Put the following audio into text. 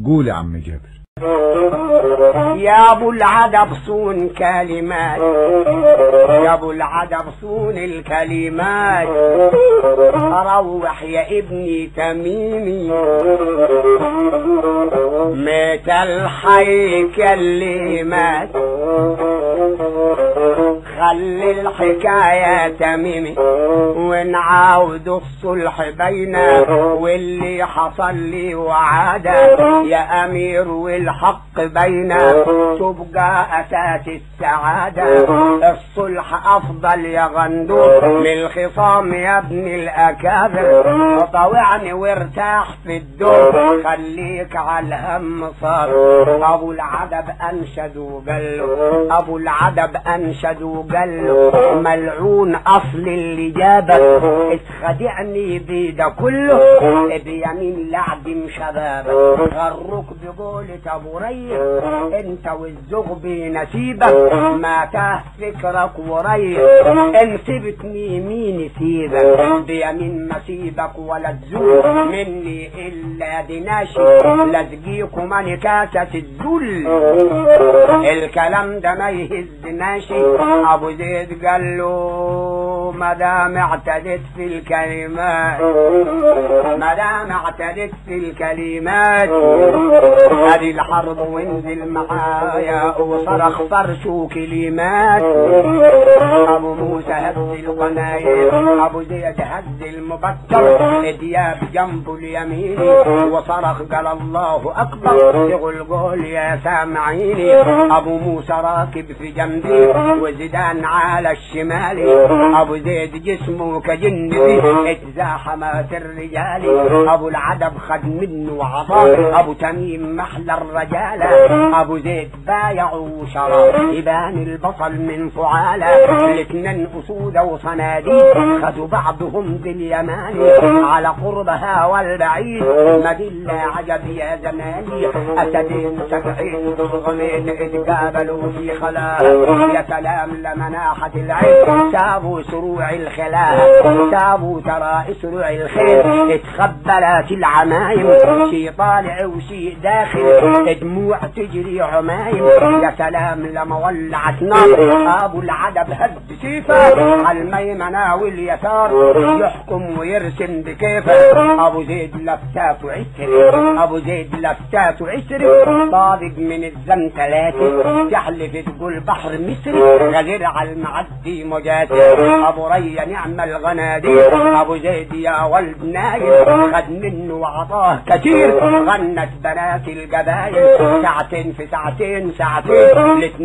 قول يا عم جابر يا ابو العدب صون كلمات يا ابو العدب صون الكلمات روح يا ابني تميمي مات الحي كلمات خلي الحكاية تميمي ونعاود الصلح بينا واللي حصل لي وعادة يا امير والحق بينا تبقى اساس السعادة الصلح افضل يا غندور من الخصام يا ابن الاكابر طوعني وارتاح في الدور خليك على الهم صار ابو العدب انشد وقال له ابو العدب انشد وقال له ملعون اصل اللي جابك اتخدعني بيده كله بيمين لعدم شبابك غرك بقولة ابو ريح انت والزغبي نسيبك ما تاه فكرك وريح ان سبتني مين يسيبك بيمين مسيبك ولا تزول مني الا دناشي لازقيكم انا كاسة الذل الكلام ده ما يهزناش ابو زيد قال له ما دام اعتدت في الكلمات ما دام اعتدت في الكلمات ادي الحرب وانزل معايا وصرخ فرش وكلمات ابو موسى هز القناير ابو زيد هز المبكر دياب جنبه اليمين وصرخ قال الله اكبر يقول يا سامعيني ابو موسى راكب في جنبي وزيدان على الشمال ابو زيد جسمه كجن اتزاحمت الرجال ابو العدب خد منه وعطاه ابو تميم محلى الرجالة ابو زيد بايع وشرى يبان البطل من فعالة الاثنين اسود وصناديق خدوا بعضهم باليماني على قربها والبعيد مدلة عجب يا زماني اسدين سبعين ضغمين اتقابلوا في خلاها يا سلام لمناحة العين سابوا سروع الخلاها سابوا ترى سروع الخير اتخبلت العمايم شي طالع وشي داخل دموع تجري عمايم يا سلام لما ولعت نار ابو العدب هز سيفه على الميمنة واليسار يحكم ويرسم بكيفه ابو زيد لفتات عسر ابو زيد لفتات عسر طابق من الزم ثلاثة تحلف تقول بحر مصري غدير على المعدي مجاسر ابو ري نعم الغنادير ابو زيد يا ولد نايم خد منه وعطاه كتير غنت بنات القبايل ساعتين في ساعتين ساعتين